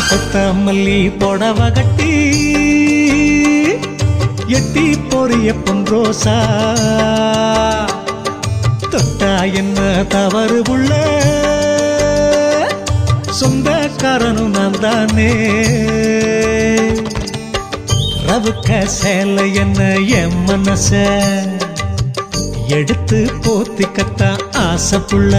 கொத்தமல்லி புடவ கட்டி எட்டி பொரிய பொன்ரோசா தொட்டா என்ன தவறு உள்ள சொந்தக்காரனும் நான் தானே ரவுக்க சேலை என்ன என் மனச எடுத்து போத்திக்கத்தான் ஆசைப்புள்ள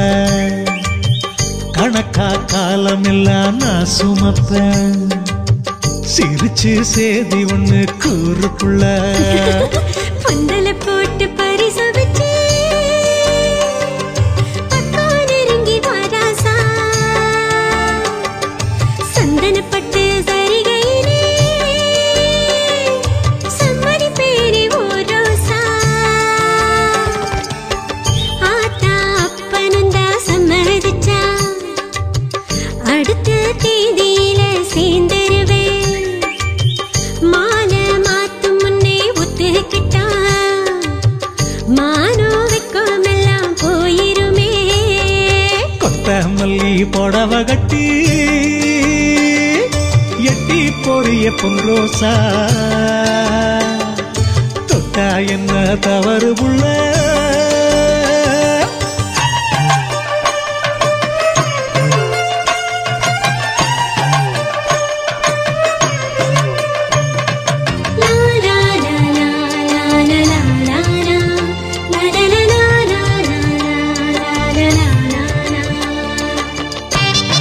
கணக்கா காலம் எல்லாம் நான் சுமப்பேன் சிரிச்சு சேதி ஒண்ணு கூறுக்குள்ள பந்தல போட்டு பரிசு வச்சு பக்கம் நெருங்கி வாராசா சந்தனப்பட்டு சரிகையிலே சம்மதி பேரி ஓரோசா ஆத்தா அப்பனுந்தா சம்மதிச்சா அடுத்த தேதியில சேர்ந்துருவேன் மாலை மாத்தும் முன்னே ஒத்துக்கிட்டா மானோ வெக்கமெல்லாம் போயிருமே கொத்தமல்லி புடவ கட்டி எட்டி பொரிய பொன்ரோசா தொட்டா என்ன தவறு உள்ள லா லா லா லா லா லா லா லா லா. லா லா லா லா லா லா லா லா லா லா லா.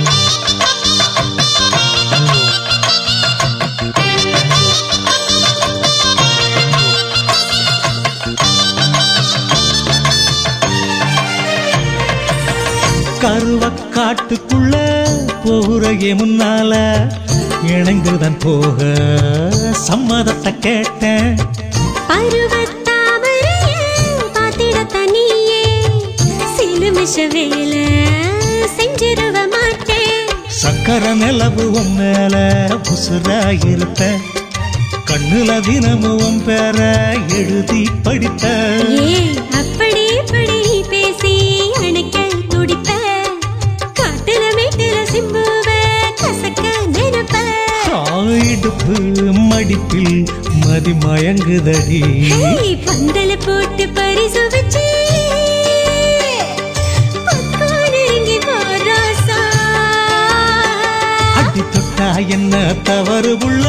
கருவக்காட்டுக்குள்ள போகிறே முன்னால இணைந்துதான் போக சம்மதத்தை கேட்டேன் பருவத்தாமரைய பாத்திட தனியே சிலுமிஷ வேலை செஞ்சிருவ மாட்டேன் சக்கர நிலவு உன் மேல உசுராயிருப்பேன் கண்ணுல தினமும் உன் பேர எழுதி படித்த ஏய் அப்படி இப்படி நீ பேசி அணைக்க துடிப்ப காட்டுல மேட்டுல சிம்புவ கசக்க நினைப்ப இடுப்பு மடிப்பில் மதி மயங்குதடி ஹேய், பந்தல போட்டு பரிசு வச்சு பக்கம் நெருங்கி வாராசா. அடி தொட்டா என்ன தவறு உள்ள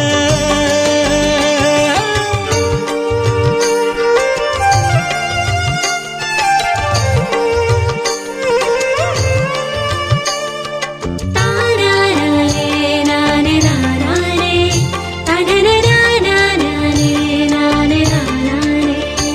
தாராரே, நானே, நானானே. தடனடானானே, நானே, நானானே.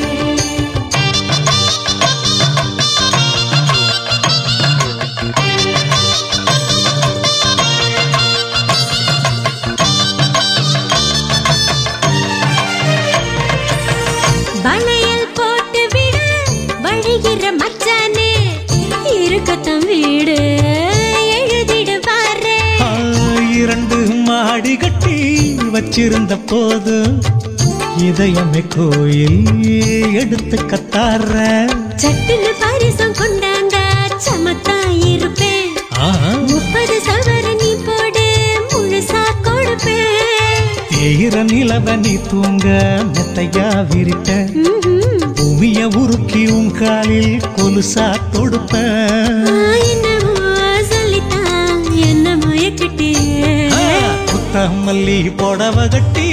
வளையல் போட்டு விட வழிகிற மச்சானே இருக்கட்டும் வீடு எழுதிடுவாரே ஆ, இரண்டு மாடி கட்டி வச்சிருந்த போது இதயமே கோயில் எடுத்து கத்தார சட்டுன்னு பரிசம் கொண்டாந்தா சமத்தா இருப்பேன் ஆஹா, முப்பது சவர நீ போடு முழுசா கொடுப்பேன் தேயிற நிலவ நீ தூங்க மெத்தையா விரிட்ட ம்ஹும். பூமிய உருக்கி உன் காலில் கொலுசா தொடுப்பேன் ஆ, என்னமோ சொல்லித்தான் என்ன மயக்கிட்டே புத்தமல்லி புடவ கட்டி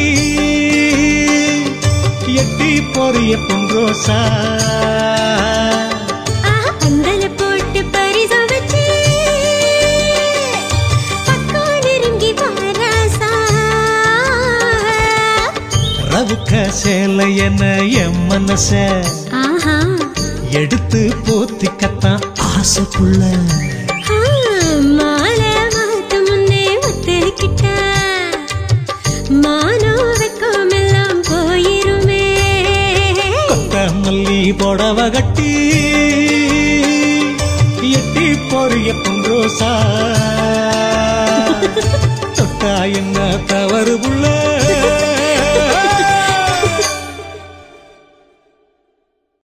எட்டி பொரிய பொன்ரோசா ஆஹா, பந்தல போட்டு பரிசம் வச்சு பக்கம் நெருங்கி வாராசா. ரவுக்க சேலை என்ன என் மனச ஆஹா, எடுத்து போத்திக்கத்தான் ஆசைக்குள்ள ஆ, மாலை மாத்து முன்னே ஒத்துக்கிட்டா, மானம் வெக்கமெல்லாம் போயிருமே கொத்தமல்லி புடவ கட்டி எட்டி பொரிய பொன்ரோசா தொட்டா என்ன